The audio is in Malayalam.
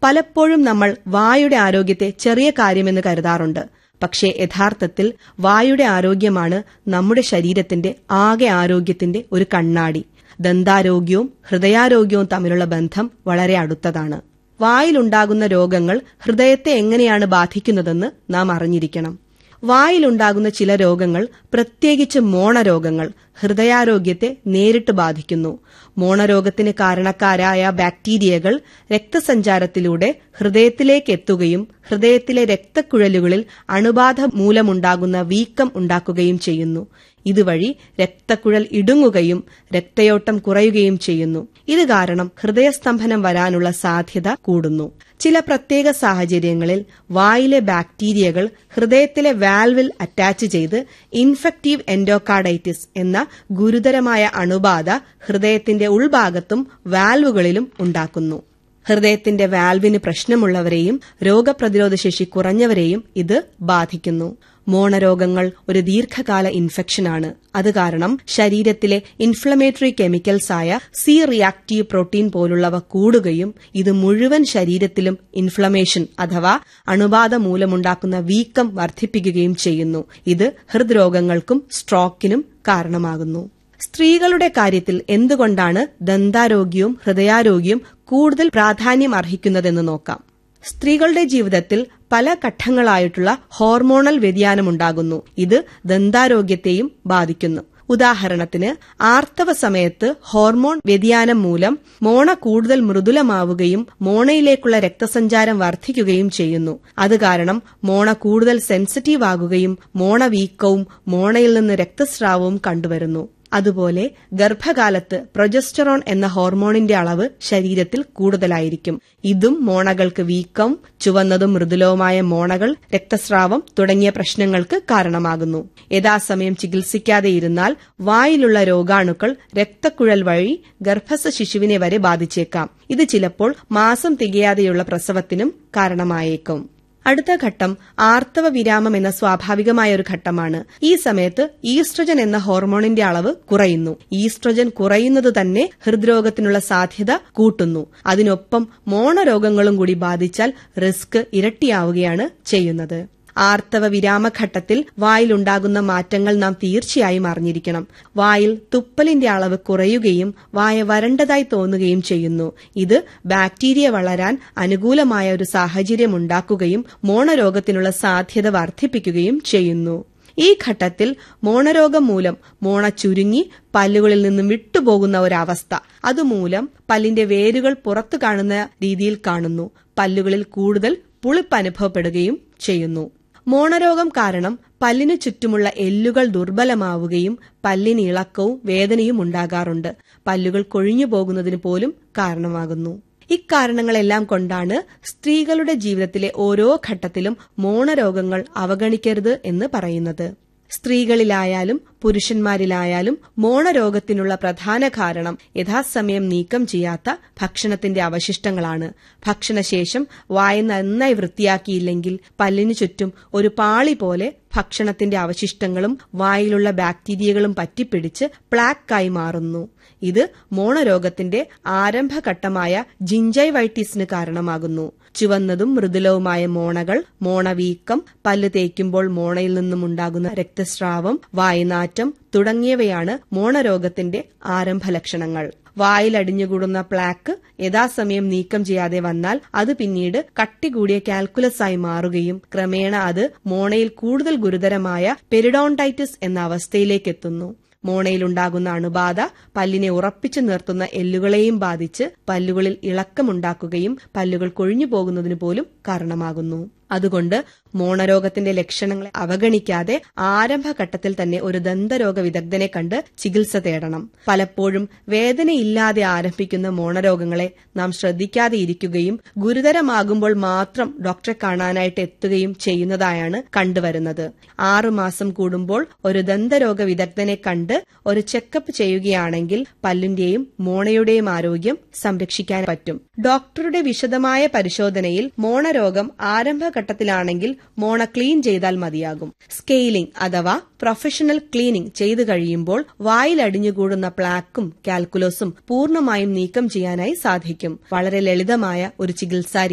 പലപ്പോഴും നമ്മൾ വായുടെ ആരോഗ്യത്തെ ചെറിയ കാര്യമെന്ന് കരുതാറുണ്ട് പക്ഷേ യഥാർത്ഥത്തിൽ വായുടെ ആരോഗ്യമാണ് നമ്മുടെ ശരീരത്തിന്റെ ആകെ ആരോഗ്യത്തിന്റെ ഒരു കണ്ണാടി ദന്താരോഗ്യവും ഹൃദയാരോഗ്യവും തമ്മിലുള്ള ബന്ധം വളരെ അടുത്തതാണ് വായിലുണ്ടാകുന്ന രോഗങ്ങൾ ഹൃദയത്തെ എങ്ങനെയാണ് ബാധിക്കുന്നതെന്ന് നാം അറിഞ്ഞിരിക്കണം വായിലുണ്ടാകുന്ന ചില രോഗങ്ങൾ പ്രത്യേകിച്ച് മോണരോഗങ്ങൾ ഹൃദയാരോഗ്യത്തെ നേരിട്ട് ബാധിക്കുന്നു മോണരോഗത്തിന് കാരണക്കാരായ ബാക്ടീരിയകൾ രക്തസഞ്ചാരത്തിലൂടെ ഹൃദയത്തിലേക്ക് എത്തുകയും ഹൃദയത്തിലെ രക്തക്കുഴലുകളിൽ അണുബാധ മൂലമുണ്ടാകുന്ന വീക്കം ഉണ്ടാക്കുകയും ചെയ്യുന്നു ഇതുവഴി രക്തക്കുഴൽ ഇടുങ്ങുകയും രക്തയോട്ടം കുറയുകയും ചെയ്യുന്നു ഇത് കാരണം ഹൃദയസ്തംഭനം വരാനുള്ള സാധ്യത കൂടുന്നു ചില പ്രത്യേക സാഹചര്യങ്ങളിൽ വായിലെ ബാക്ടീരിയകൾ ഹൃദയത്തിലെ വാൽവിൽ അറ്റാച്ച് ചെയ്ത് ഇൻഫെക്റ്റീവ് എൻഡോകാർഡൈറ്റിസ് എന്ന ഗുരുതരമായ അണുബാധ ഹൃദയത്തിന്റെ ഉൾഭാഗത്തും വാൽവുകളിലും ഉണ്ടാക്കുന്നു ഹൃദയത്തിന്റെ വാൽവിന് പ്രശ്നമുള്ളവരെയും രോഗപ്രതിരോധ ശേഷി കുറഞ്ഞവരെയും ഇത് ബാധിക്കുന്നു മോണരോഗങ്ങൾ ഒരു ദീർഘകാല ഇൻഫെക്ഷനാണ് അത് കാരണം ശരീരത്തിലെ ഇൻഫ്ലമേറ്ററി കെമിക്കൽസ് ആയ സി റിയാക്റ്റീവ് പ്രോട്ടീൻ പോലുള്ളവ കൂടുകയും ഇത് മുഴുവൻ ശരീരത്തിലും ഇൻഫ്ലമേഷൻ അഥവാ അണുബാധ മൂലമുണ്ടാക്കുന്ന വീക്കം വർദ്ധിപ്പിക്കുകയും ചെയ്യുന്നു ഇത് ഹൃദ്രോഗങ്ങൾക്കും സ്ട്രോക്കിനും കാരണമാകുന്നു സ്ത്രീകളുടെ കാര്യത്തിൽ എന്തുകൊണ്ടാണ് ദന്താരോഗ്യവും ഹൃദയാരോഗ്യവും കൂടുതൽ പ്രാധാന്യം അർഹിക്കുന്നതെന്ന് നോക്കാം സ്ത്രീകളുടെ ജീവിതത്തിൽ പല ഘട്ടങ്ങളായിട്ടുള്ള ഹോർമോണൽ വ്യതിയാനമുണ്ടാകുന്നു ഇത് ദന്താരോഗ്യത്തെയും ബാധിക്കുന്നു ഉദാഹരണത്തിന് ആർത്തവ സമയത്ത് ഹോർമോൺ വ്യതിയാനം മൂലം മോണ കൂടുതൽ മൃദുലമാവുകയും മോണയിലേക്കുള്ള രക്തസഞ്ചാരം വർദ്ധിക്കുകയും ചെയ്യുന്നു അത് കാരണം മോണ കൂടുതൽ സെൻസിറ്റീവ് ആകുകയും മോണ വീക്കവും മോണയിൽ നിന്ന് രക്തസ്രാവവും കണ്ടുവരുന്നു അതുപോലെ ഗർഭകാലത്ത് പ്രൊജസ്റ്ററോൺ എന്ന ഹോർമോണിന്റെ അളവ് ശരീരത്തിൽ കൂടുതലായിരിക്കും ഇതും മോണകൾക്ക് വീക്കം ചുവന്നതും മൃദുലവുമായ മോണകൾ രക്തസ്രാവം തുടങ്ങിയ പ്രശ്നങ്ങൾക്ക് കാരണമാകുന്നു യഥാസമയം ചികിത്സിക്കാതെ ഇരുന്നാൽ വായിലുള്ള രോഗാണുക്കൾ രക്തക്കുഴൽ വഴി ഗർഭസ്ഥ ശിശുവിനെ വരെ ബാധിച്ചേക്കാം ഇത് ചിലപ്പോൾ മാസം തികയാതെയുള്ള പ്രസവത്തിനും കാരണമായേക്കും അടുത്ത ഘട്ടം ആർത്തവ വിരാമം എന്ന സ്വാഭാവികമായ ഒരു ഘട്ടമാണ് ഈ സമയത്ത് ഈസ്ട്രജൻ എന്ന ഹോർമോണിന്റെ അളവ് കുറയുന്നു ഈസ്ട്രജൻ കുറയുന്നത് തന്നെ ഹൃദ്രോഗത്തിനുള്ള സാധ്യത കൂട്ടുന്നു അതിനൊപ്പം മോണരോഗങ്ങളും കൂടി ബാധിച്ചാൽ റിസ്ക് ഇരട്ടിയാവുകയാണ് ചെയ്യുന്നത് ആർത്തവ വിരാമഘട്ടത്തിൽ വായിലുണ്ടാകുന്ന മാറ്റങ്ങൾ നാം തീർച്ചയായും അറിഞ്ഞിരിക്കണം വായിൽ തുപ്പലിന്റെ അളവ് കുറയുകയും വായ വരണ്ടതായി തോന്നുകയും ചെയ്യുന്നു ഇത് ബാക്ടീരിയ വളരാൻ അനുകൂലമായ ഒരു സാഹചര്യം ഉണ്ടാക്കുകയും മോണരോഗത്തിനുള്ള സാധ്യത വർദ്ധിപ്പിക്കുകയും ചെയ്യുന്നു ഈ ഘട്ടത്തിൽ മോണരോഗം മൂലം മോണ ചുരുങ്ങി പല്ലുകളിൽ നിന്നും വിട്ടുപോകുന്ന ഒരവസ്ഥ അതുമൂലം പല്ലിന്റെ വേരുകൾ പുറത്തു കാണുന്ന രീതിയിൽ കാണുന്നു പല്ലുകളിൽ കൂടുതൽ പുളിപ്പ് അനുഭവപ്പെടുകയും ചെയ്യുന്നു മോണരോഗം കാരണം പല്ലിനു ചുറ്റുമുള്ള എല്ലുകൾ ദുർബലമാവുകയും പല്ലിന് ഇളക്കവും വേദനയും ഉണ്ടാകാറുണ്ട് പല്ലുകൾ കൊഴിഞ്ഞു പോകുന്നതിന് പോലും കാരണമാകുന്നു ഇക്കാരണങ്ങളെല്ലാം കൊണ്ടാണ് സ്ത്രീകളുടെ ജീവിതത്തിലെ ഓരോ ഘട്ടത്തിലും മോണരോഗങ്ങൾ അവഗണിക്കരുത് എന്ന് പറയുന്നത് സ്ത്രീകളിലായാലും പുരുഷന്മാരിലായാലും മോണരോഗത്തിനുള്ള പ്രധാന കാരണം യഥാസമയം നീക്കം ചെയ്യാത്ത ഭക്ഷണത്തിന്റെ അവശിഷ്ടങ്ങളാണ് ഭക്ഷണശേഷം വായ നന്നായി വൃത്തിയാക്കിയില്ലെങ്കിൽ പല്ലിനു ചുറ്റും ഒരു പാളി പോലെ ഭക്ഷണത്തിന്റെ അവശിഷ്ടങ്ങളും വായിലുള്ള ബാക്ടീരിയകളും പറ്റിപ്പിടിച്ച് പ്ലാക്കായി മാറുന്നു ഇത് മോണരോഗത്തിന്റെ ആരംഭഘട്ടമായ ജിഞ്ചൈവൈറ്റിസിന് കാരണമാകുന്നു ചുവന്നതും മൃദുലവുമായ മോണകൾ മോണവീക്കം പല്ല് തേക്കുമ്പോൾ മോണയിൽ നിന്നും ഉണ്ടാകുന്ന രക്തസ്രാവം വായനാറ്റം തുടങ്ങിയവയാണ് മോണരോഗത്തിന്റെ ആരംഭ ലക്ഷണങ്ങൾ വായിൽ അടിഞ്ഞുകൂടുന്ന പ്ലാക്ക് യഥാസമയം നീക്കം ചെയ്യാതെ വന്നാൽ അത് പിന്നീട് കട്ടി കൂടിയ കാൽക്കുലസ് ആയി മാറുകയും ക്രമേണ അത് മോണയിൽ കൂടുതൽ ഗുരുതരമായ പെരിഡോണ്ടൈറ്റിസ് എന്ന അവസ്ഥയിലേക്ക് എത്തുന്നു മോണയിലുണ്ടാകുന്ന അണുബാധ പല്ലിനെ ഉറപ്പിച്ചു നിർത്തുന്ന എല്ലുകളെയും ബാധിച്ച് പല്ലുകളിൽ ഇളക്കമുണ്ടാക്കുകയും പല്ലുകൾ കൊഴിഞ്ഞു പോകുന്നതിന് പോലും കാരണമാകുന്നു അതുകൊണ്ട് മോണരോഗത്തിന്റെ ലക്ഷണങ്ങളെ അവഗണിക്കാതെ ആരംഭഘട്ടത്തിൽ തന്നെ ഒരു ദന്തരോഗ വിദഗ്ധനെ കണ്ട് ചികിത്സ തേടണം പലപ്പോഴും വേദനയില്ലാതെ ആരംഭിക്കുന്ന മോണരോഗങ്ങളെ നാം ശ്രദ്ധിക്കാതെ ഇരിക്കുകയും ഗുരുതരമാകുമ്പോൾ മാത്രം ഡോക്ടറെ കാണാനായിട്ട് എത്തുകയും ചെയ്യുന്നതായാണ് കണ്ടുവരുന്നത് ആറുമാസം കൂടുമ്പോൾ ഒരു ദന്തരോഗ വിദഗ്ധനെ കണ്ട് ഒരു ചെക്കപ്പ് ചെയ്യുകയാണെങ്കിൽ പല്ലിന്റെയും മോണയുടെയും ആരോഗ്യം സംരക്ഷിക്കാൻ പറ്റും ഡോക്ടറുടെ വിശദമായ പരിശോധനയിൽ മോണരോഗം ആരംഭഘട്ടത്തിലാണെങ്കിൽ മോണ ക്ലീൻ ചെയ്താൽ മതിയാകും സ്കെയിലിംഗ് അഥവാ പ്രൊഫഷണൽ ക്ലീനിംഗ് ചെയ്തു കഴിയുമ്പോൾ വായിൽ അടിഞ്ഞുകൂടുന്ന പ്ലാക്കും കാൽക്കുലസും പൂർണ്ണമായും നീക്കം ചെയ്യാനായി സാധിക്കും വളരെ ലളിതമായ ഒരു ചികിത്സാ